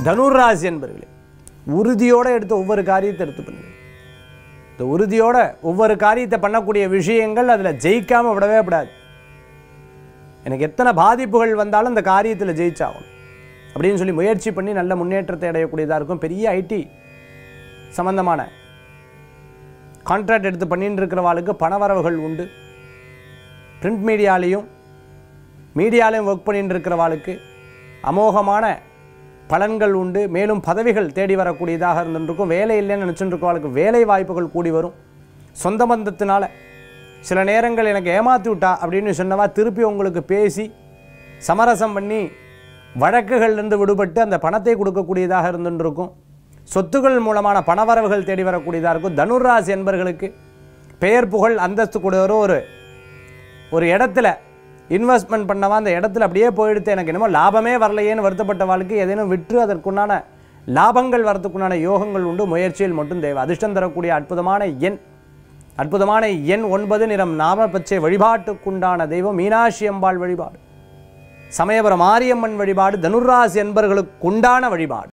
தனுராசி என்பர்களே உறுதியோடு எடுத்து ஒவ்வொரு காரியத்தை எடுத்து பண்ணுங்க இந்த உறுதியோட ஒவ்வொரு காரியத்தை பண்ணக்கூடிய விஷயங்கள் அதில் ஜெயிக்காமல் விடவே விடாது எனக்கு எத்தனை பாதிப்புகள் வந்தாலும் இந்த காரியத்தில் ஜெயிச்சாகும் அப்படின்னு சொல்லி முயற்சி பண்ணி நல்ல முன்னேற்றத்தை அடையக்கூடியதாக இருக்கும் பெரிய ஐடி சம்பந்தமான கான்ட்ராக்ட் எடுத்து பண்ணிட்டு இருக்கிறவாளுக்கு பணவரவுகள் உண்டு பிரிண்ட் மீடியாலையும் மீடியாலையும் ஒர்க் பண்ணிட்டு இருக்கிறவாளுக்கு அமோகமான பலன்கள் உண்டு மேலும் பதவிகள் தேடி வரக்கூடியதாக இருந்துருக்கும் வேலை இல்லைன்னு நினச்சிட்டு இருக்கவாளுக்கு வேலை வாய்ப்புகள் கூடி வரும் சொந்த பந்தத்தினால சில நேரங்கள் எனக்கு ஏமாத்தி விட்டா அப்படின்னு சொன்னவா திருப்பி உங்களுக்கு பேசி சமரசம் பண்ணி வழக்குகள்லேருந்து விடுபட்டு அந்த பணத்தை கொடுக்கக்கூடியதாக இருந்துருக்கும் சொத்துக்கள் மூலமான பணவரவுகள் தேடி வரக்கூடியதாக இருக்கும் தனுராசி என்பர்களுக்கு பெயர் புகழ் அந்தஸ்து கூட ஒரு ஒரு இடத்துல இன்வெஸ்ட்மெண்ட் பண்ணவா அந்த இடத்துல அப்படியே போயிடுத்து எனக்கு என்னமோ லாபமே வரலையேன்னு வருத்தப்பட்ட வாழ்க்கை எதேனும் விற்று அதற்குண்டான லாபங்கள் வரதுக்குண்டான யோகங்கள் உண்டு முயற்சியில் மட்டும் தேவை அதிர்ஷ்டம் தரக்கூடிய அற்புதமான எண் அற்புதமான எண் ஒன்பது நிறம் நாம பச்சை வழிபாட்டுக்குண்டான தெய்வம் மீனாட்சி அம்பாள் வழிபாடு சமயபுரம் மாரியம்மன் வழிபாடு தனுராசி என்பர்களுக்குண்டான வழிபாடு